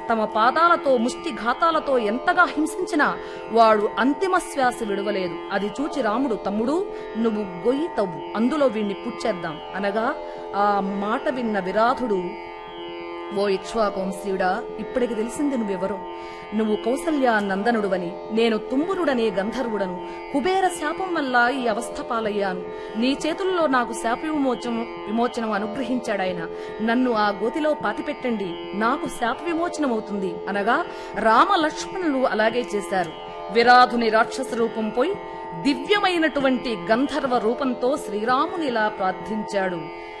తమ పాదాలతో ముష్టిఘాతాలతో ఎంతగా హింసించినా వాడు అంతిమ శ్వాస విడవలేదు అది చూచి రాముడు తమ్ముడు నువ్వు గొయ్యి తవ్వు అందులో వీణ్ణి పుచ్చేద్దాం అనగా ఆ మాట విన్న విరాధుడు ఓ ఇక్ష్వాకంశీయుడా ఇప్పటికి తెలిసింది నువ్వెవరో నువ్వు కౌసల్య నందనుడువని నేను తుంబురుడనే గంధర్వుడను కుబేర శాపం వల్ల ఈ అవస్థ పాలయ్యాను నీ చేతుల్లో నాకు శాప విమోచనం విమోచనం అనుగ్రహించాడాయన నన్ను ఆ గోతిలో పాతిపెట్టండి నాకు శాప విమోచనమవుతుంది అనగా రామ లక్ష్మణులు అలాగే చేశారు విరాధుని రాక్షస రూపం పోయి దివ్యమైనటువంటి గంధర్వ రూపంతో శ్రీరామునిలా ప్రార్థించాడు